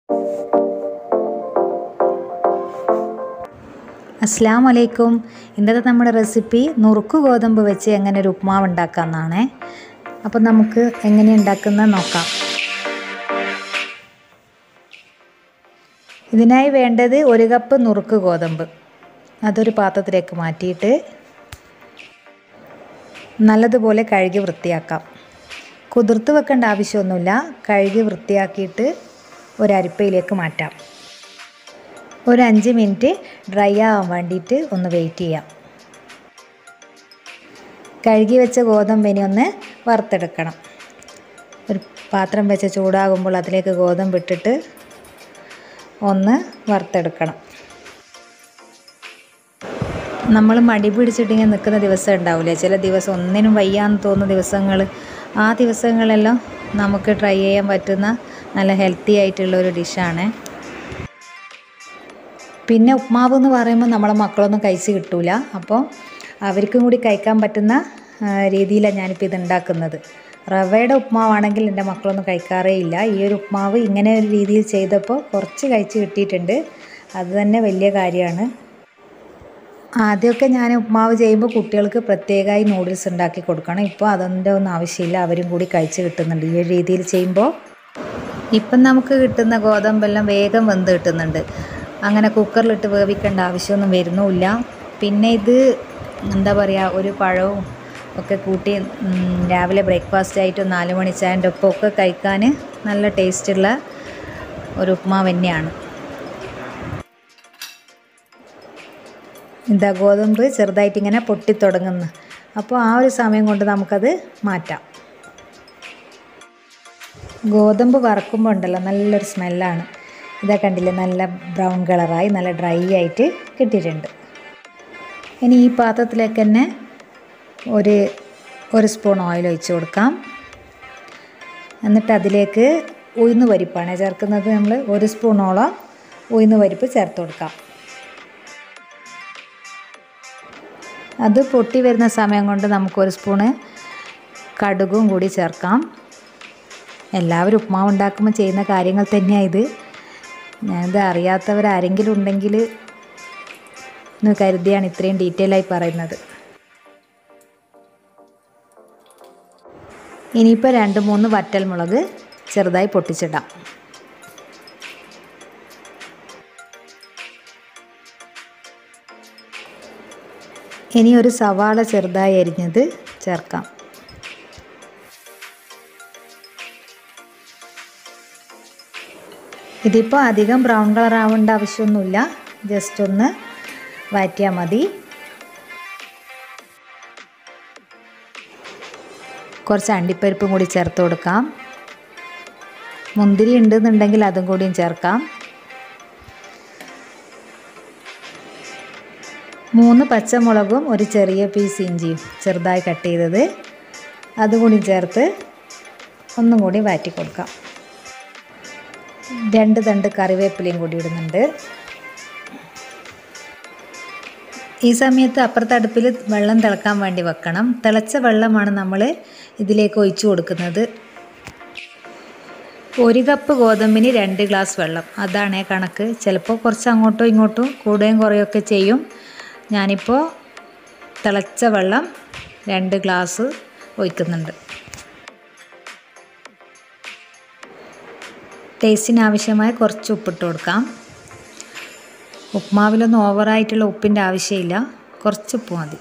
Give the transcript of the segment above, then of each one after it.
അസ്സാം വലൈക്കും ഇന്നത്തെ നമ്മുടെ റെസിപ്പി നുറുക്ക് ഗോതമ്പ് വെച്ച് എങ്ങനെ ഒരു ഉപ്മാവ് ഉണ്ടാക്കാമെന്നാണേ അപ്പം നമുക്ക് എങ്ങനെ ഉണ്ടാക്കുന്നത് നോക്കാം ഇതിനായി വേണ്ടത് ഒരു കപ്പ് നുറുക്ക് ഗോതമ്പ് അതൊരു പാത്രത്തിലേക്ക് മാറ്റിയിട്ട് നല്ലതുപോലെ കഴുകി വൃത്തിയാക്കാം കുതിർത്ത് വെക്കേണ്ട ആവശ്യമൊന്നുമില്ല കഴുകി വൃത്തിയാക്കിയിട്ട് ഒരു അരിപ്പയിലേക്ക് മാറ്റാം ഒരു അഞ്ച് മിനിറ്റ് ഡ്രൈ ആവാൻ വേണ്ടിയിട്ട് ഒന്ന് വെയിറ്റ് ചെയ്യാം കഴുകി വെച്ച ഗോതമ്പിനെ ഒന്ന് വറുത്തെടുക്കണം ഒരു പാത്രം വെച്ച് ചൂടാകുമ്പോൾ അതിലേക്ക് ഗോതമ്പ് ഇട്ടിട്ട് ഒന്ന് വറുത്തെടുക്കണം നമ്മൾ മടി പിടിച്ചിട്ടിങ്ങനെ നിൽക്കുന്ന ദിവസം ഉണ്ടാവില്ലേ ചില ദിവസം ഒന്നിനും വയ്യാന്ന് തോന്നുന്ന ദിവസങ്ങൾ ആ ദിവസങ്ങളെല്ലാം നമുക്ക് ട്രൈ ചെയ്യാൻ പറ്റുന്ന നല്ല ഹെൽത്തി ആയിട്ടുള്ള ഒരു ഡിഷാണ് പിന്നെ ഉപ്മാവ് എന്ന് പറയുമ്പോൾ നമ്മളെ മക്കളൊന്നും കഴിച്ച് കിട്ടൂല അപ്പോൾ അവർക്കും കൂടി കഴിക്കാൻ പറ്റുന്ന രീതിയിലാണ് ഞാനിപ്പോൾ ഇത് ഉണ്ടാക്കുന്നത് റവയുടെ ഉപ്മാവാണെങ്കിൽ എൻ്റെ മക്കളൊന്നും കഴിക്കാറേ ഇല്ല ഈ ഒരു ഉപ്മാവ് ഇങ്ങനെ ഒരു രീതിയിൽ ചെയ്തപ്പോൾ കുറച്ച് കഴിച്ച് കിട്ടിയിട്ടുണ്ട് അത് തന്നെ വലിയ കാര്യമാണ് ആദ്യമൊക്കെ ഞാൻ ഉപ്മാവ് ചെയ്യുമ്പോൾ കുട്ടികൾക്ക് പ്രത്യേകമായി നൂഡിൽസ് ഉണ്ടാക്കി കൊടുക്കണം ഇപ്പോൾ അതിൻ്റെ ഒന്നും ആവശ്യമില്ല അവരും കൂടി കഴിച്ച് കിട്ടുന്നുണ്ട് ഈ ഒരു രീതിയിൽ ചെയ്യുമ്പോൾ ഇപ്പം നമുക്ക് കിട്ടുന്ന ഗോതമ്പെല്ലാം വേഗം വെന്ത് കിട്ടുന്നുണ്ട് അങ്ങനെ കുക്കറിലിട്ട് വേവിക്കേണ്ട ആവശ്യമൊന്നും വരുന്നുമില്ല പിന്നെ ഇത് എന്താ പറയുക ഒരു പഴവും ഒക്കെ കൂട്ടി രാവിലെ ബ്രേക്ക്ഫാസ്റ്റ് ആയിട്ടും നാല് മണി ചായൻ്റെ ഒപ്പം ഒക്കെ കഴിക്കാൻ നല്ല ടേസ്റ്റുള്ള ഒരു ഉപ്മാവ് തന്നെയാണ് ഇതാ ഗോതമ്പ് ചെറുതായിട്ട് ഇങ്ങനെ പൊട്ടിത്തുടങ്ങുന്നു അപ്പോൾ ആ ഒരു സമയം കൊണ്ട് നമുക്കത് മാറ്റാം ഗോതമ്പ് വറക്കുമ്പോൾ ഉണ്ടല്ലോ നല്ലൊരു സ്മെല്ലാണ് ഇതാ കണ്ടില്ലേ നല്ല ബ്രൗൺ കളറായി നല്ല ഡ്രൈ ആയിട്ട് കിട്ടിയിട്ടുണ്ട് ഇനി ഈ പാത്രത്തിലേക്ക് തന്നെ ഒരു ഒരു സ്പൂൺ ഓയിൽ ഒഴിച്ച് കൊടുക്കാം എന്നിട്ട് അതിലേക്ക് ഉഴുന്ന് പരിപ്പാണ് ചേർക്കുന്നത് നമ്മൾ ഒരു സ്പൂണോളം ഉഴുന്ന് പരിപ്പ് ചേർത്ത് കൊടുക്കാം അത് പൊട്ടി വരുന്ന സമയം കൊണ്ട് നമുക്കൊരു സ്പൂണ് കടുകും കൂടി ചേർക്കാം എല്ലാവരും ഉപ്മാവ് ഉണ്ടാക്കുമ്പോൾ ചെയ്യുന്ന കാര്യങ്ങൾ തന്നെയാണ് ഇത് ഞാനിത് അറിയാത്തവരാരെങ്കിലും ഉണ്ടെങ്കിൽ എന്ന് കരുതിയാണ് ഇത്രയും ഡീറ്റെയിൽ ആയി പറയുന്നത് ഇനിയിപ്പോൾ രണ്ട് മൂന്ന് വറ്റൽമുളക് ചെറുതായി പൊട്ടിച്ചിടാം ഇനി ഒരു സവാള ചെറുതായി അരിഞ്ഞത് ചേർക്കാം ഇതിപ്പോൾ അധികം ബ്രൗൺ കളർ ആവേണ്ട ആവശ്യമൊന്നുമില്ല ജസ്റ്റ് ഒന്ന് വാറ്റിയാൽ മതി കുറച്ച് അണ്ടിപ്പരിപ്പും കൂടി ചേർത്ത് കൊടുക്കാം മുന്തിരി ഉണ്ടെന്നുണ്ടെങ്കിൽ അതും കൂടിയും ചേർക്കാം മൂന്ന് പച്ചമുളകും ഒരു ചെറിയ പീസ് ഇഞ്ചിയും ചെറുതായി കട്ട് ചെയ്തത് അതുകൂടി ചേർത്ത് ഒന്നും കൂടി വാറ്റി കൊടുക്കാം രണ്ട് തണ്ട് കറിവേപ്പിലയും കൂടി ഇടുന്നുണ്ട് ഈ സമയത്ത് അപ്പുറത്തെ അടുപ്പിൽ വെള്ളം തിളക്കാൻ വേണ്ടി വെക്കണം തിളച്ച വെള്ളമാണ് നമ്മൾ ഇതിലേക്ക് ഒഴിച്ചു കൊടുക്കുന്നത് ഒരു കപ്പ് ഗോതമ്പിന് രണ്ട് ഗ്ലാസ് വെള്ളം അതാണ് കണക്ക് ചിലപ്പോൾ കുറച്ച് അങ്ങോട്ടും ഇങ്ങോട്ടും കൂടുകയും കുറയുകയൊക്കെ ചെയ്യും ഞാനിപ്പോൾ തിളച്ച വെള്ളം രണ്ട് ഗ്ലാസ് ഒഴിക്കുന്നുണ്ട് ടേസ്റ്റിന് ആവശ്യമായ കുറച്ച് ഉപ്പിട്ട് കൊടുക്കാം ഉപ്മാവിലൊന്നും ഓവറായിട്ടുള്ള ഉപ്പിൻ്റെ ആവശ്യമില്ല കുറച്ച് ഉപ്പ് മതി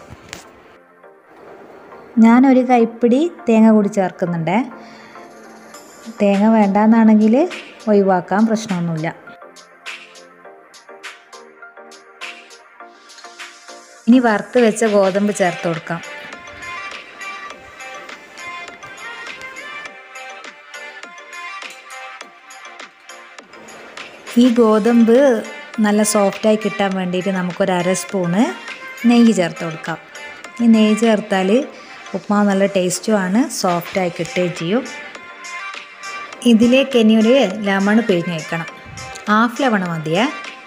ഞാനൊരു കൈപ്പിടി തേങ്ങ കൂടി ചേർക്കുന്നുണ്ട് തേങ്ങ വേണ്ടാന്നാണെങ്കിൽ ഒഴിവാക്കാം പ്രശ്നമൊന്നുമില്ല ഇനി വറുത്ത് വെച്ച ഗോതമ്പ് ചേർത്ത് കൊടുക്കാം ഈ ഗോതമ്പ് നല്ല സോഫ്റ്റായി കിട്ടാൻ വേണ്ടിയിട്ട് നമുക്കൊരു അര സ്പൂണ് നെയ്യ് ചേർത്ത് കൊടുക്കാം ഈ നെയ്യ് ചേർത്താൽ ഉപ്മാവ് നല്ല ടേസ്റ്റുമാണ് സോഫ്റ്റായി കിട്ടുകയും ചെയ്യും ഇതിലേക്ക് ഇനി ഒരു ലെമൺ പിഴിഞ്ഞ് വയ്ക്കണം ഹാഫ് ലെമൺ മതിയേ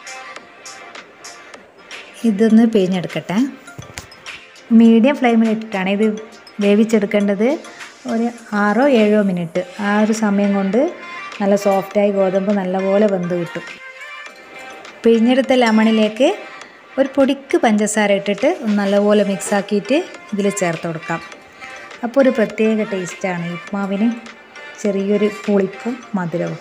ഇതൊന്ന് പിഴിഞ്ഞെടുക്കട്ടെ മീഡിയം ഫ്ലെയിമിലിട്ടിട്ടാണ് ഇത് വേവിച്ചെടുക്കേണ്ടത് ഒരു ആറോ ഏഴോ മിനിറ്റ് ആ ഒരു സമയം കൊണ്ട് നല്ല സോഫ്റ്റായി ഗോതമ്പ് നല്ലപോലെ വെന്ത് കിട്ടും പിഴിഞ്ഞെടുത്ത ലെമണിലേക്ക് ഒരു പൊടിക്ക് പഞ്ചസാര ഇട്ടിട്ട് ഒന്ന് നല്ലപോലെ മിക്സ് ആക്കിയിട്ട് ഇതിൽ ചേർത്ത് കൊടുക്കാം അപ്പോൾ ഒരു പ്രത്യേക ടേസ്റ്റാണ് ഈ ഉപ്മാവിന് ചെറിയൊരു പുളിപ്പും മധുരവും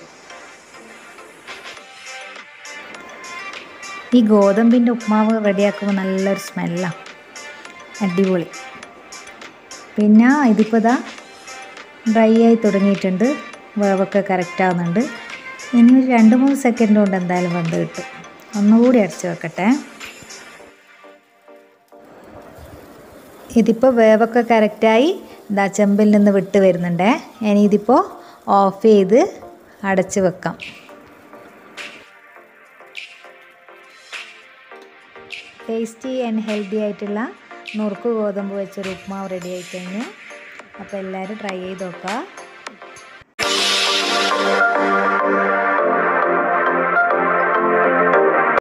ഈ ഗോതമ്പിൻ്റെ ഉപ്മാവ് റെഡിയാക്കുമ്പോൾ നല്ലൊരു സ്മെല്ലാണ് അടിപൊളി പിന്നെ ഇതിപ്പോൾ ഇതാ ഡ്രൈ ആയി തുടങ്ങിയിട്ടുണ്ട് വേവൊക്കെ കറക്റ്റ് ആവുന്നുണ്ട് ഇനി ഒരു രണ്ട് മൂന്ന് സെക്കൻഡ് കൊണ്ട് എന്തായാലും വെന്ത് കിട്ടും ഒന്നുകൂടി അടച്ച് വെക്കട്ടെ ഇതിപ്പോൾ വേവൊക്കെ കറക്റ്റായി ഇതാ ചെമ്പിൽ നിന്ന് വിട്ട് വരുന്നുണ്ടേ ഇനി ഇതിപ്പോൾ ഓഫ് ചെയ്ത് അടച്ച് വെക്കാം ടേസ്റ്റി ആൻഡ് ഹെൽത്തി ആയിട്ടുള്ള നുറുക്ക് ഗോതമ്പ് വെച്ചൊരു ഉപ്മാവ് റെഡി ആയി കഴിഞ്ഞു അപ്പോൾ എല്ലാവരും ട്രൈ ചെയ്ത് നോക്കുക